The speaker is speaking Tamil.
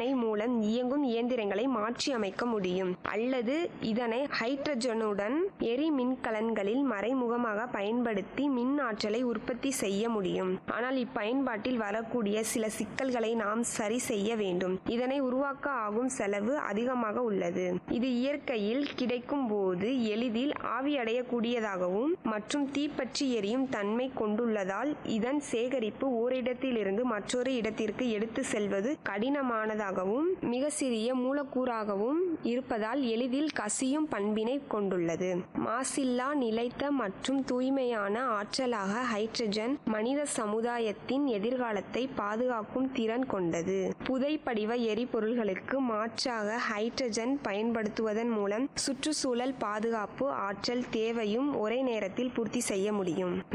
எண்ணெய் மூலம் இயங்கும் இயந்திரங்களை மாற்றி அமைக்க முடியும் அல்லது இதனை ஹைட்ரஜனுடன் எரி மின்கலன்களில் மறைமுகமாக பயன்படுத்தி மின் ஆற்றலை உற்பத்தி செய்ய முடியும் ஆனால் இப்பயன்பாட்டில் வரக்கூடிய சில சிக்கல்களை நாம் சரி செய்ய வேண்டும் இதனை உருவாக்க ஆகும் செலவு அதிகமாக உள்ளது இது இயற்கையில் கிடைக்கும் போது எளிதில் ஆவியடையக்கூடியதாகவும் மற்றும் தீப்பற்றி எரியும் தன்மை கொண்டுள்ளதால் இதன் சேகரிப்பு ஓரிடத்திலிருந்து மற்றொரு இடத்திற்கு எடுத்து செல்வது கடினமானதாகவும் மிக சிறிய மூலக்கூறாகவும் இருப்பதால் எளிதில் கசியும் பண்பினை கொண்டுள்ளது மாசில்லா நிலைத்த மற்றும் தூய்மையான ஆற்றலாக ஹைட்ரஜன் மனித சமுதாயத்தின் எதிர்காலத்தை பாதுகாக்கும் திறன் கொண்டது புதைப்படிவ எரிபொருள்களுக்கு மாற்றாக ஹைட்ரஜன் பயன்படுத்துவதன் மூலம் சுற்றுச்சூழல் பாதுகாப்பு ஆற்றல் தேவையும் ஒரே நேரத்தில் பூர்த்தி செய்ய முடியும்